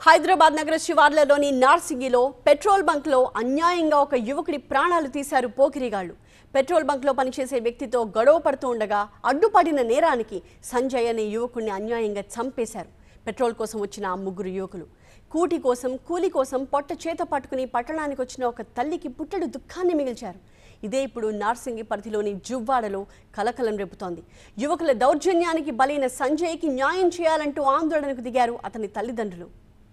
హైదరాబాద్ నగర శివార్లలోని నార్సింగిలో పెట్రోల్ బంక్లో అన్యాయంగా ఒక యువకుడి ప్రాణాలు తీశారు పోకిరిగాళ్లు పెట్రోల్ బంక్లో పనిచేసే వ్యక్తితో గొడవ పడుతూ ఉండగా అడ్డుపడిన నేరానికి సంజయ్ అనే యువకుడిని అన్యాయంగా చంపేశారు పెట్రోల్ కోసం వచ్చిన ఆ ముగ్గురు యువకులు కూటి కోసం కూలి కోసం పొట్ట చేత పట్టుకుని పట్టణానికి వచ్చిన ఒక తల్లికి పుట్టడు దుఃఖాన్ని మిగిల్చారు ఇదే ఇప్పుడు నార్సింగి పరిధిలోని జువ్వాడలో కలకలం రేపుతోంది యువకుల దౌర్జన్యానికి బలైన సంజయ్కి న్యాయం చేయాలంటూ ఆందోళనకు దిగారు అతని తల్లిదండ్రులు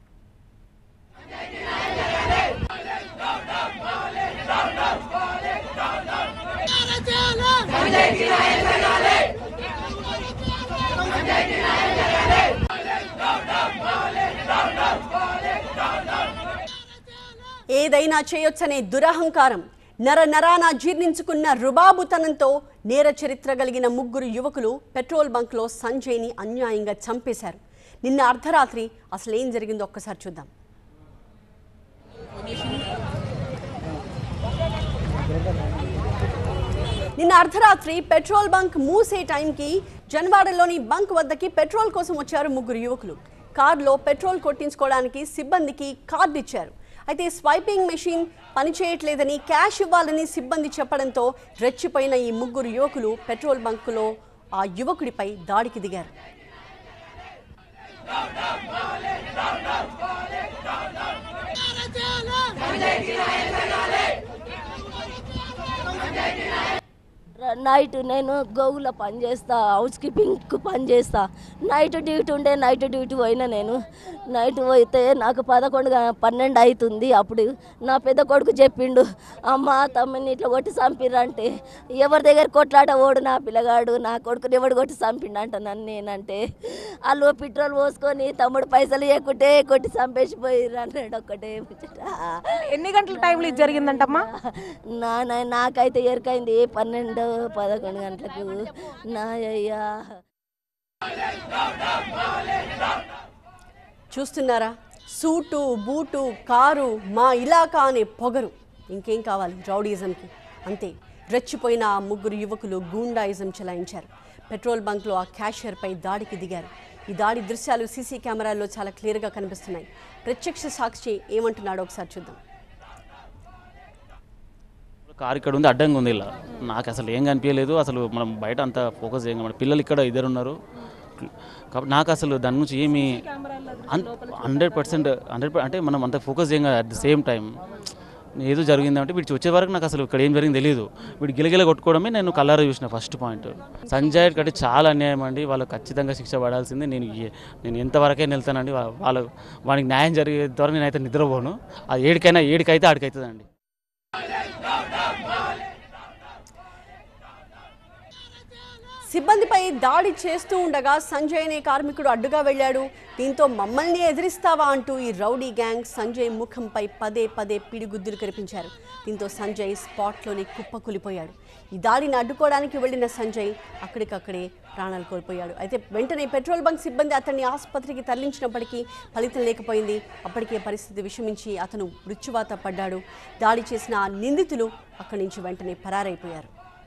ఏదైనా చేయొచ్చనే దురహంకారం నర నరాన జీర్ణించుకున్న రుబాబుతనంతో నేర చరిత్ర కలిగిన ముగ్గురు యువకులు పెట్రోల్ బంక్లో సంజయ్ని అన్యాయంగా చంపేశారు నిన్న అర్ధరాత్రి అసలు ఏం జరిగిందో ఒక్కసారి చూద్దాం నిన్న అర్ధరాత్రి పెట్రోల్ బంక్ మూసే టైంకి జన్వాడలోని బంక్ వద్దకి పెట్రోల్ కోసం వచ్చారు ముగ్గురు యువకులు కార్లో పెట్రోల్ కొట్టించుకోవడానికి సిబ్బందికి కార్డు ఇచ్చారు అయితే స్వైపింగ్ మెషిన్ పనిచేయట్లేదని క్యాష్ ఇవ్వాలని సిబ్బంది చెప్పడంతో రెచ్చిపోయిన ఈ ముగ్గురు యువకులు పెట్రోల్ బంకులో ఆ యువకుడిపై దాడికి దిగారు నైట్ నేను గోగుల పని చేస్తా హౌస్ కీపింగ్ పని చేస్తా నైట్ డ్యూటీ ఉండే నైట్ డ్యూటీ పోయినా నేను నైట్ పోతే నాకు పదకొండు గ- పన్నెండు అవుతుంది అప్పుడు నా పెద్ద కొడుకు చెప్పిండు అమ్మ తమ్ముని ఇట్లా కొట్టి చంపిర్రంటే ఎవరి దగ్గర కొట్లాట ఓడు నా పిల్లగాడు నా కొడుకుని ఎవడు కొట్టి చంపిండంట నన్ను నేనంటే వాళ్ళు పెట్రోల్ పోసుకొని తమ్ముడు పైసలు ఇవ్వకుంటే కొట్టి చంపేసి పోయిర్రు అన్నాడు ఒక్కటే ముచ్చట. ఎన్ని గంటల టైంలో ఇది జరిగిందంటమ్మా నా నా- నాకైతే ఎరకైంది పన్నెండు పదకొండు గంటలకు నా అయ్యా చూస్తున్నారా సూటు బూటు కారు మా ఇలాకా అనే పొగరు ఇంకేం కావాలి రౌడీజంకి అంతే రెచ్చిపోయిన ఆ ముగ్గురు యువకులు గూండాయిజం చెలాయించారు పెట్రోల్ బంక్లో ఆ క్యాషియర్పై దాడికి దిగారు ఈ దాడి దృశ్యాలు సీసీ కెమెరాల్లో చాలా క్లియర్గా కనిపిస్తున్నాయి ప్రత్యక్ష సాక్షి ఏమంటున్నాడో ఒకసారి చూద్దాం కార్ ఇక్కడ ఉంది అడ్డంగా ఉంది ఇలా నాకు అసలు ఏం కనిపించలేదు అసలు మనం బయట అంత ఫోకస్ చేయం మన పిల్లలు ఇక్కడ ఇద్దరు ఉన్నారు కాబట్టి నాకు అసలు దాని గురించి ఏమి హండ్రెడ్ పర్సెంట్ హండ్రెడ్ అంటే మనం అంత ఫోకస్ చేయం అట్ ద సేమ్ టైం ఏదో జరిగిందంటే వీడు వచ్చే వరకు నాకు అసలు ఇక్కడ ఏం జరిగింది తెలియదు వీడు గిలగిల కొట్టుకోవడమే నేను కలర్ చూసిన ఫస్ట్ పాయింట్ సంజయ్ కంటే చాలా అన్యాయం అండి వాళ్ళకి ఖచ్చితంగా శిక్ష పడాల్సిందే నేను ఏ- నేను ఎంతవరకైనా వెళ్తానండి వా- వాళ్ళ వానికి న్యాయం జరిగేంత వరకు నేనైతే నిద్రపోను ఆ ఏడికైనా ఏడికైతే ఆడికైతుందండి సిబ్బందిపై దాడి చేస్తూ ఉండగా సంజయ్ అనే కార్మికుడు అడ్డుగా వెళ్ళాడు దీంతో మమ్మల్ని ఎదిరిస్తావా అంటూ ఈ రౌడీ గ్యాంగ్ సంజయ్ ముఖంపై పదే పదే పిడిగుద్దులు కనిపించారు దీంతో సంజయ్ స్పాట్లోనే కుప్పకూలిపోయాడు ఈ దాడిని అడ్డుకోవడానికి వెళ్ళిన సంజయ్ అక్కడికక్కడే ప్రాణాలు కోల్పోయాడు అయితే వెంటనే పెట్రోల్ బంక్ సిబ్బంది అతన్ని ఆసుపత్రికి తరలించినప్పటికీ ఫలితం లేకపోయింది అప్పటికే పరిస్థితి విషమించి అతను మృత్యువాత పడ్డాడు దాడి చేసిన ఆ నిందితులు అక్కడి నుంచి వెంటనే పరారైపోయారు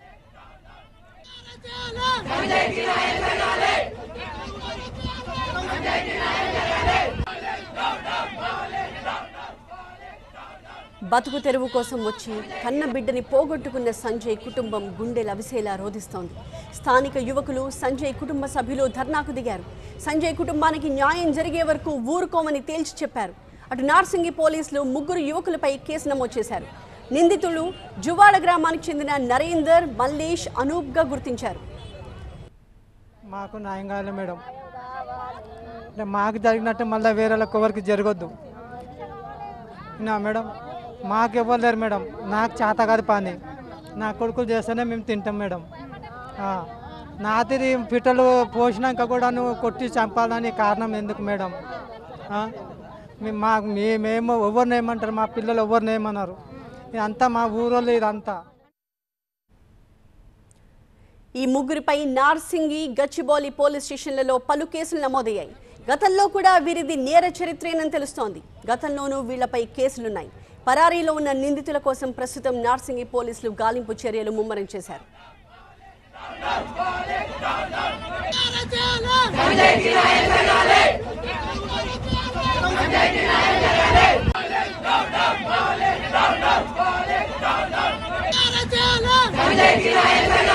బతుకు తెరువు కోసం వచ్చి కన్న బిడ్డని పోగొట్టుకున్న సంజయ్ కుటుంబం గుండె లవిసేలా రోధిస్తోంది స్థానిక యువకులు సంజయ్ కుటుంబ సభ్యులు ధర్నాకు దిగారు సంజయ్ కుటుంబానికి న్యాయం జరిగే వరకు ఊరుకోమని తేల్చి చెప్పారు అటు నార్సింగి పోలీసులు ముగ్గురు యువకులపై కేసు నమోదు చేశారు నిందితులు జువాడ గ్రామానికి చెందిన నరేందర్ మల్లేష్ అనూప్గా గుర్తించారు మాకు న్యాయం కావాలి మేడం అంటే మాకు జరిగినట్టు మళ్ళీ వేరే వాళ్ళకి ఎవరికి జరగొద్దు నా మేడం మాకు ఎవరు లేరు మేడం నాకు చేత కాదు పని నా కొడుకులు చేస్తేనే మేము తింటాం మేడం ఆ, నా తిరి పిట్టలు పోసినాక కూడా నువ్వు కొట్టి చంపాలని కారణం ఎందుకు మేడం ఆ? మీ- మా మేమేమో ఎవరిని ఏమంటారు మా పిల్లలు ఎవరిని ఏమన్నారు ఇదంతా మా ఊరోళ్ళు ఇదంతా ఈ ముగ్గురిపై నార్సింగి గచ్చిబౌలి పోలీస్ స్టేషన్లలో పలు కేసులు నమోదయ్యాయి గతంలో కూడా వీరిది నేర చరిత్రేనని తెలుస్తోంది గతంలోనూ వీళ్లపై కేసులున్నాయి పరారీలో ఉన్న నిందితుల కోసం ప్రస్తుతం నార్సింగి పోలీసులు గాలింపు చర్యలు ముమ్మరం చేశారు చేయాలి